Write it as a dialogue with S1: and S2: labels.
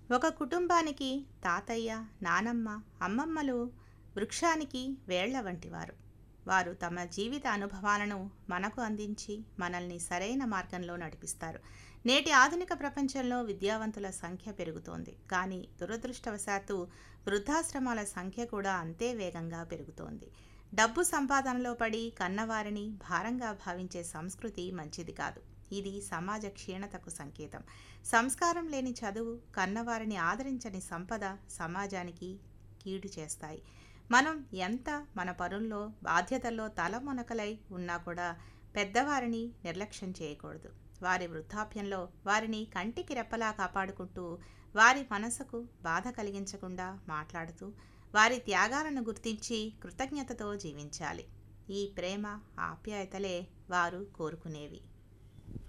S1: ఒక కుటుంబానికి తాతయ్య నానమ్మ అమ్మమ్మలు వృక్షానికి వేళ్ల వంటివారు వారు తమ జీవిత అనుభవాలను మనకు అందించి మనల్ని సరైన మార్గంలో నడిపిస్తారు నేటి ఆధునిక ప్రపంచంలో విద్యావంతుల సంఖ్య పెరుగుతోంది కానీ దురదృష్టవశాత్తు వృద్ధాశ్రమాల సంఖ్య కూడా అంతే వేగంగా పెరుగుతోంది డబ్బు సంపాదనలో పడి కన్నవారిని భారంగా భావించే సంస్కృతి మంచిది కాదు ఇది సమాజ క్షీణతకు సంకేతం సంస్కారం లేని చదువు కన్నవారిని ఆదరించని సంపద సమాజానికి కీడు చేస్తాయి మనం ఎంత మన పనుల్లో బాధ్యతల్లో తల మునకలై ఉన్నా కూడా పెద్దవారిని నిర్లక్ష్యం చేయకూడదు వారి వృద్ధాప్యంలో వారిని కంటికి రెప్పలా కాపాడుకుంటూ వారి మనసుకు బాధ కలిగించకుండా మాట్లాడుతూ వారి త్యాగాలను గుర్తించి కృతజ్ఞతతో జీవించాలి ఈ ప్రేమ ఆప్యాయతలే వారు కోరుకునేవి